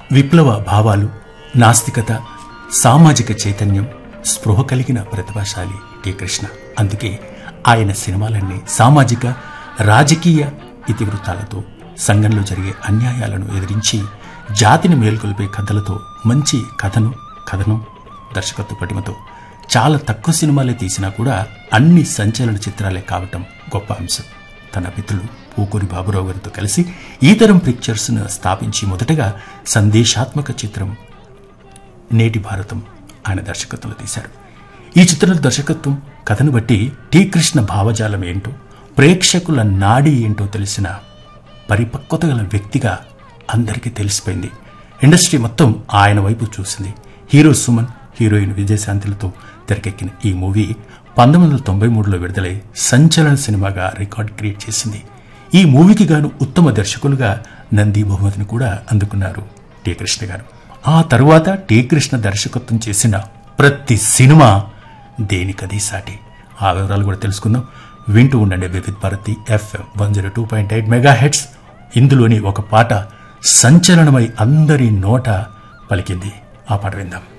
విప్లవ భావాలు నాస్తికత సామాజిక చైతన్యం స్పృహ కలిగిన ప్రతిభాశాలి టి కృష్ణ అందుకే ఆయన సినిమాలన్నీ సామాజిక రాజకీయ ఇతివృత్తాలతో సంఘంలో జరిగే అన్యాయాలను ఎదిరించి జాతిని మేల్కొల్పే కథలతో మంచి కథను కథనం దర్శకత్వ పటిమతో చాలా తక్కువ సినిమాలే తీసినా కూడా అన్ని సంచలన చిత్రాలే కావటం గొప్ప అంశం తన మిత్రులు పూకూరి బాబురావు గారితో కలిసి ఈ తరం పిక్చర్స్ను స్థాపించి మొదటగా సందేశాత్మక చిత్రం నేటి భారతం ఆయన దర్శకత్వంలో తీశారు ఈ చిత్రంలో దర్శకత్వం కథను బట్టి టి కృష్ణ భావజాలం ఏంటో ప్రేక్షకుల నాడి ఏంటో తెలిసిన పరిపక్వత గల వ్యక్తిగా అందరికీ తెలిసిపోయింది ఇండస్ట్రీ మొత్తం ఆయన వైపు చూసింది హీరో సుమన్ హీరోయిన్ విజయశాంతిలతో తెరకెక్కిన ఈ మూవీ పంతొమ్మిది వందల తొంభై మూడులో విడుదలై సంచలన సినిమాగా రికార్డ్ క్రియేట్ చేసింది ఈ మూవీకి గాను ఉత్తమ దర్శకులుగా నంది బహుమతిని కూడా అందుకున్నారు టి కృష్ణ గారు ఆ తరువాత టి కృష్ణ దర్శకత్వం చేసిన ప్రతి సినిమా దేనికది సాటి ఆ వివరాలు కూడా తెలుసుకుందాం వింటూ ఉండండి Vividh Bharati FM one zero two point eight megahertz ఇందులోని ఒక పాట సంచలనమై అందరి నోట పలికింది ఆ పాట విందాం